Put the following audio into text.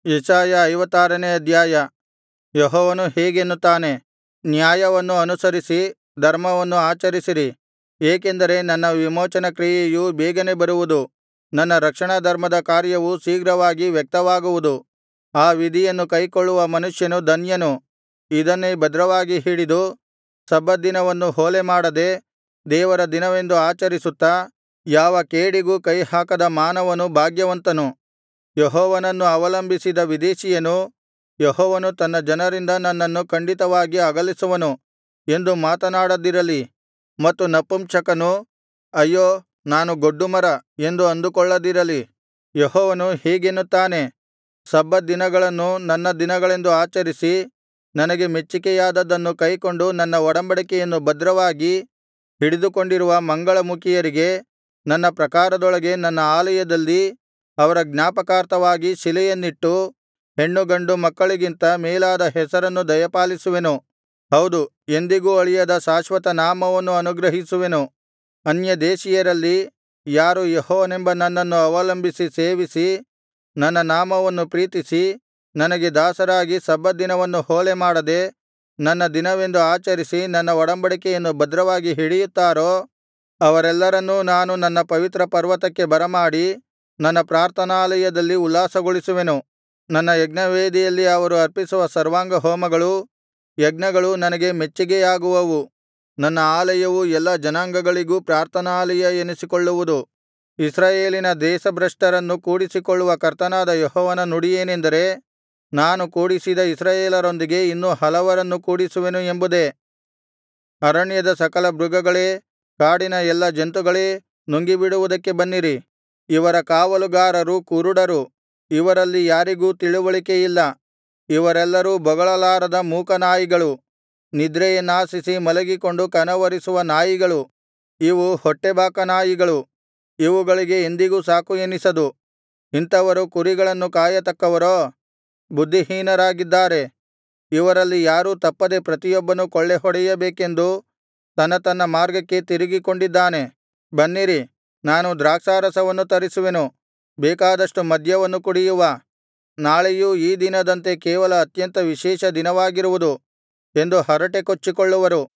ಯೆಶಾಯ ಐವತ್ತಾರನೇ ಅಧ್ಯಾಯ ಯೆಹೋವನು ಹೀಗೆನ್ನುತ್ತಾನೆ ನ್ಯಾಯವನ್ನು ಅನುಸರಿಸಿ ಧರ್ಮವನ್ನು ಆಚರಿಸಿರಿ ಏಕೆಂದರೆ ನನ್ನ ವಿಮೋಚನ ಕ್ರಿಯೆಯು ಬೇಗನೆ ಬರುವುದು ನನ್ನ ರಕ್ಷಣಾಧರ್ಮದ ಕಾರ್ಯವು ಶೀಘ್ರವಾಗಿ ವ್ಯಕ್ತವಾಗುವುದು ಆ ವಿಧಿಯನ್ನು ಕೈಕೊಳ್ಳುವ ಮನುಷ್ಯನು ಧನ್ಯನು ಇದನ್ನೇ ಭದ್ರವಾಗಿ ಹಿಡಿದು ಸಬ್ಬತ್ ದಿನವನ್ನು ಹೊಲೆಮಾಡದೆ ದೇವರ ದಿನವೆಂದು ಆಚರಿಸುತ್ತಾ ಯಾವ ಕೇಡಿಗೂ ಕೈಹಾಕದ ಮಾನವನು ಭಾಗ್ಯವಂತನು ಯೆಹೋವನನ್ನು ಅವಲಂಬಿಸಿದ ವಿದೇಶೀಯನು ಯೆಹೋವನು ತನ್ನ ಜನರಿಂದ ನನ್ನನ್ನು ಖಂಡಿತವಾಗಿ ಅಗಲಿಸುವನು ಎಂದು ಮಾತನಾಡದಿರಲಿ ಮತ್ತು ನಪುಂಸಕನು ಅಯ್ಯೋ ನಾನು ಗೊಡ್ಡುಮರ ಎಂದು ಅಂದುಕೊಳ್ಳದಿರಲಿ ಯೆಹೋವನು ಹೀಗೆನ್ನುತ್ತಾನೆ ಸಬ್ಬತ್ ದಿನಗಳನ್ನು ನನ್ನ ದಿನಗಳೆಂದು ಆಚರಿಸಿ ನನಗೆ ಮೆಚ್ಚಿಕೆಯಾದದ್ದನ್ನು ಕೈಕೊಂಡು ನನ್ನ ಒಡಂಬಡಿಕೆಯನ್ನು ಭದ್ರವಾಗಿ ಹಿಡಿದುಕೊಂಡಿರುವ ಮಂಗಳಮುಖಿಯರಿಗೆ ನನ್ನ ಪ್ರಾಕಾರದೊಳಗೆ ನನ್ನ ಆಲಯದಲ್ಲಿ ಅವರ ಜ್ಞಾಪಕಾರ್ಥವಾಗಿ ಶಿಲೆಯನ್ನಿಟ್ಟು ಹೆಣ್ಣು ಗಂಡು ಮಕ್ಕಳಿಗಿಂತ ಮೇಲಾದ ಹೆಸರನ್ನು ದಯಪಾಲಿಸುವೆನು ಹೌದು ಎಂದಿಗೂ ಅಳಿಯದ ಶಾಶ್ವತ ನಾಮವನ್ನು ಅನುಗ್ರಹಿಸುವೆನು ಅನ್ಯದೇಶೀಯರಲ್ಲಿ ಯಾರು ಯೆಹೋವನೆಂಬ ನನ್ನನ್ನು ಅವಲಂಬಿಸಿ ಸೇವಿಸಿ ನನ್ನ ನಾಮವನ್ನು ಪ್ರೀತಿಸಿ ನನಗೆ ದಾಸರಾಗಿ ಸಬ್ಬತ್ ದಿನವನ್ನು ಹೊಲೆಮಾಡದೆ ನನ್ನ ದಿನವೆಂದು ಆಚರಿಸಿ ನನ್ನ ಒಡಂಬಡಿಕೆಯನ್ನು ಭದ್ರವಾಗಿ ಹಿಡಿಯುತ್ತಾರೋ ಅವರೆಲ್ಲರನ್ನೂ ನಾನು ನನ್ನ ಪವಿತ್ರ ಪರ್ವತಕ್ಕೆ ಬರಮಾಡಿ ನನ್ನ ಪ್ರಾರ್ಥನಾಲಯದಲ್ಲಿ ಉಲ್ಲಾಸಗೊಳಿಸುವೆನು ನನ್ನ ಯಜ್ಞವೇದಿಯಲ್ಲಿ ಅವರು ಅರ್ಪಿಸುವ ಸರ್ವಾಂಗಹೋಮಗಳೂ ಯಜ್ಞಗಳೂ ನನಗೆ ಮೆಚ್ಚಿಗೆಯಾಗುವವು ನನ್ನ ಆಲಯವು ಎಲ್ಲಾ ಜನಾಂಗಗಳಿಗೂ ಪ್ರಾರ್ಥನಾಲಯ ಎನಿಸಿಕೊಳ್ಳುವುದು ಇಸ್ರಾಯೇಲಿನ ದೇಶಭ್ರಷ್ಟರನ್ನು ಕೂಡಿಸಿಕೊಳ್ಳುವ ಕರ್ತನಾದ ಯೆಹೋವನ ನುಡಿಯೇನೆಂದರೆ ನಾನು ಕೂಡಿಸಿದ ಇಸ್ರಾಯೇಲರೊಂದಿಗೆ ಇನ್ನೂ ಹಲವರನ್ನು ಕೂಡಿಸುವೆನು ಎಂಬುದೇ ಅರಣ್ಯದ ಸಕಲ ಮೃಗಗಳೇ ಕಾಡಿನ ಎಲ್ಲಾ ಜಂತುಗಳೇ ನುಂಗಿಬಿಡುವುದಕ್ಕೆ ಬನ್ನಿರಿ ಇವರ ಕಾವಲುಗಾರರು ಕುರುಡರು ಇವರಲ್ಲಿ ಯಾರಿಗೂ ತಿಳಿವಳಿಕೆಯಿಲ್ಲ ಇವರೆಲ್ಲರೂ ಬೊಗಳಲಾರದ ಮೂಕನಾಯಿಗಳು ನಿದ್ರೆಯನ್ನಾಶಿಸಿ ಮಲಗಿಕೊಂಡು ಕನವರಿಸುವ ನಾಯಿಗಳು ಇವು ಹೊಟ್ಟೆಬಾಕ ನಾಯಿಗಳು ಇವುಗಳಿಗೆ ಎಂದಿಗೂ ಸಾಕು ಎನಿಸದು ಇಂಥವರು ಕುರಿಗಳನ್ನು ಕಾಯತಕ್ಕವರೋ ಬುದ್ಧಿಹೀನರಾಗಿದ್ದಾರೆ ಇವರಲ್ಲಿ ಯಾರೂ ತಪ್ಪದೆ ಪ್ರತಿಯೊಬ್ಬನೂ ಕೊಳ್ಳೆಹೊಡೆಯಬೇಕೆಂದು ತನ್ನ ತನ್ನ ಮಾರ್ಗಕ್ಕೆ ತಿರುಗಿಕೊಂಡಿದ್ದಾನೆ ಬನ್ನಿರಿ ನಾನು ದ್ರಾಕ್ಷಾರಸವನ್ನು ತರಿಸುವೆನು ಬೇಕಾದಷ್ಟು ಮದ್ಯವನ್ನು ಕುಡಿಯುವ ನಾಳೆಯೂ ಈ ದಿನದಂತೆ ಕೇವಲ ಅತ್ಯಂತ ವಿಶೇಷ ದಿನವಾಗಿರುವುದು ಎಂದು ಹರಟೆ ಕೊಚ್ಚಿಕೊಳ್ಳುವರು